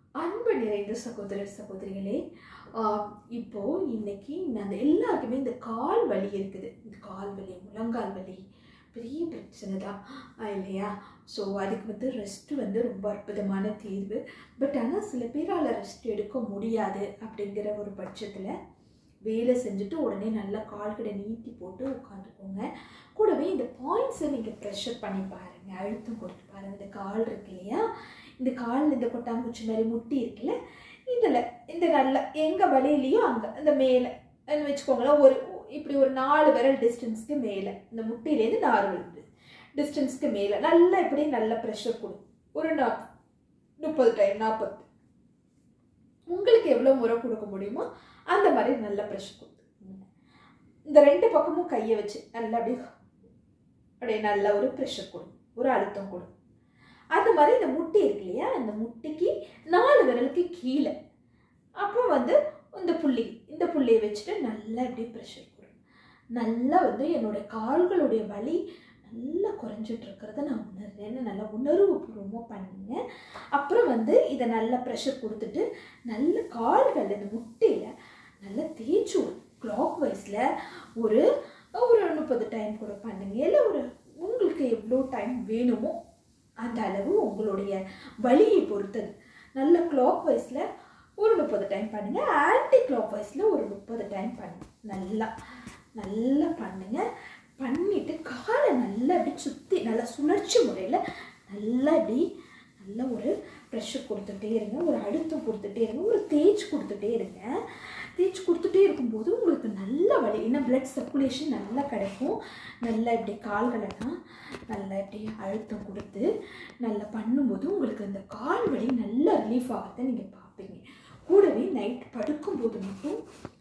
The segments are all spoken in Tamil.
அன்பு நிறைந்த சகோதர சகோதரிகளே ஆஹ் இப்போ இன்னைக்கு அந்த எல்லாருக்குமே இந்த கால் வலி இருக்குது இந்த கால் வலி முழங்கால் வலி பெரிய பிரச்சனை தான் ஆஹ் இல்லையா ஸோ அதுக்கு வந்து ரெஸ்ட் வந்து ரொம்ப அற்புதமான தீர்வு பட் ஆனால் சில பேரால் ரெஸ்ட் எடுக்க முடியாது அப்படிங்கிற ஒரு பட்சத்தில் வேலை செஞ்சுட்டு உடனே நல்லா கால்களை நீட்டி போட்டு உட்காந்துக்கோங்க கூடவே இந்த பாயிண்ட்ஸை நீங்கள் ப்ரெஷர் பண்ணி பாருங்கள் அழுத்தம் கொடுத்து பாருங்கள் இந்த கால் இருக்கு இல்லையா இந்த கால் இந்த கொட்டாங்குச்சி மாதிரி முட்டி இருக்குல்ல இதில் இந்த நல்ல எங்கே வழியிலையோ அங்கே இந்த மேலே வச்சுக்கோங்களேன் ஒரு இப்படி ஒரு நாலு விரல் டிஸ்டன்ஸ்க்கு மேலே இந்த முட்டிலேருந்து நாலு விரல் டிஸ்டன்ஸ்க்கு மேலே நல்லா இப்படி நல்ல ப்ரெஷர் கொடு ஒரு நா முப்பது டைம் நாற்பது உங்களுக்கு எவ்வளோ முறை கொடுக்க முடியுமோ அந்த மாதிரி நல்ல ப்ரெஷர் கொடுத்து இந்த ரெண்டு பக்கமும் கையை வச்சு நல்லா அப்படியே அப்படியே நல்ல ஒரு ப்ரெஷர் கொடு ஒரு அழுத்தம் கொடு அது மாதிரி இந்த முட்டி இருக்கு இல்லையா இந்த முட்டிக்கு நாலு விரலுக்கு கீழே அப்புறம் வந்து இந்த புள்ளி இந்த புள்ளியை வச்சுட்டு நல்லா இப்படி ப்ரெஷர் கொடு நல்லா வந்து என்னோட கால்களுடைய வலி நல்லா குறைஞ்சிட்டு இருக்கிறத நான் உணர்றேன்னு நல்லா உணர்வு பூர்வமாக பண்ணுங்க அப்புறம் வந்து இதை நல்லா ப்ரெஷர் கொடுத்துட்டு நல்ல கால்கள் இந்த முட்டையில் நல்லா தேய்ச்சி விடு கிளாக் வைஸில் ஒரு ஒரு முப்பது டைம் கூட பண்ணுங்க இல்லை ஒரு உங்களுக்கு எவ்வளோ டைம் வேணுமோ அந்த அளவு உங்களுடைய வலியை பொறுத்தது நல்ல கிளாக் வைஸில் ஒரு முப்பது டைம் பண்ணுங்கள் ஆன்டி கிளாக் வைஸில் ஒரு முப்பது டைம் பண்ணுங்க நல்லா நல்லா பண்ணுங்கள் பண்ணிவிட்டு காலை நல்லா இப்படி சுற்றி நல்லா சுழற்சி முறையில் நல்லா இப்படி நல்லா ஒரு ப்ரெஷர் கொடுத்துட்டே இருங்க ஒரு அழுத்தம் கொடுத்துட்டே இருங்க ஒரு தேய்ச்சி கொடுத்துட்டே இருங்க தேய்ச்சி கொடுத்துட்டே இருக்கும்போது உங்களுக்கு நல்ல வலி ஏன்னா பிளட் சர்க்குலேஷன் நல்லா கிடைக்கும் நல்லா இப்படி கால்களெல்லாம் நல்லா இப்படி அழுத்தம் கொடுத்து நல்லா பண்ணும்போது உங்களுக்கு அந்த கால் வலி நல்லா ரிலீஃப் ஆகிறத நீங்கள் பார்ப்பீங்க கூடவே நைட் படுக்கும்போது மட்டும்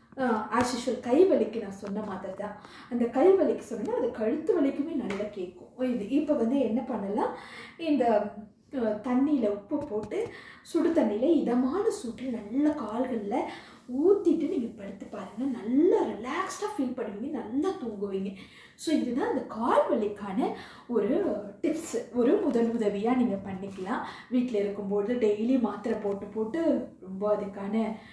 ஆஸ் யூஷுவல் கை வலிக்கு நான் சொன்ன மாதிரி தான் அந்த கை வலிக்கு சொன்னால் அது கழுத்து வலிக்குமே நல்லா கேட்கும் இது இப்போ வந்து என்ன பண்ணலாம் இந்த தண்ணியில் உப்பு போட்டு சுடு தண்ணியில் இதமான சூட்டில் நல்ல கால்களில் ஊற்றிட்டு நீங்கள் படுத்து பாருங்கள் நல்லா ரிலாக்ஸ்டாக ஃபீல் பண்ணுவீங்க நல்லா தூங்குவீங்க ஸோ இதுதான் இந்த கால் வலிக்கான ஒரு டிப்ஸ் ஒரு முதல் உதவியாக நீங்கள் பண்ணிக்கலாம் வீட்டில் இருக்கும்போது டெய்லி மாத்திரை போட்டு போட்டு ரொம்ப அதுக்கான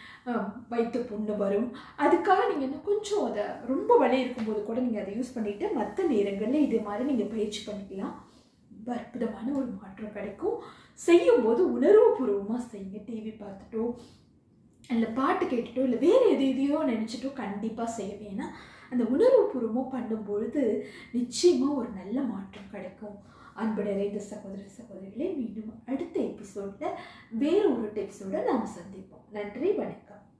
வயிற்று புண்ணு வரும் அதுக்காக நீங்கள் இன்னும் கொஞ்சம் அதை ரொம்ப வலி இருக்கும்போது கூட நீங்கள் அதை யூஸ் பண்ணிவிட்டு மற்ற நேரங்களில் இதே மாதிரி நீங்கள் பயிற்சி பண்ணிக்கலாம் ரொம்ப அற்புதமான ஒரு மாற்றம் கிடைக்கும் செய்யும்போது உணர்வுபூர்வமாக செய்யுங்க டிவி பார்த்துட்டோ இல்லை பாட்டு கேட்டுட்டோ இல்லை வேறு எது எதையோ நினச்சிட்டோ கண்டிப்பாக செய்ய வேணாம் அந்த உணர்வுபூர்வமாக பண்ணும்பொழுது நிச்சயமாக ஒரு நல்ல மாற்றம் கிடைக்கும் அன்பு நிறைந்த சகோதர சகோதரிகளே மீண்டும் அடுத்த எபிசோடில் வேறு ஒரு டிப்ஸோடு நாம் சந்திப்போம் நன்றி வணக்கம்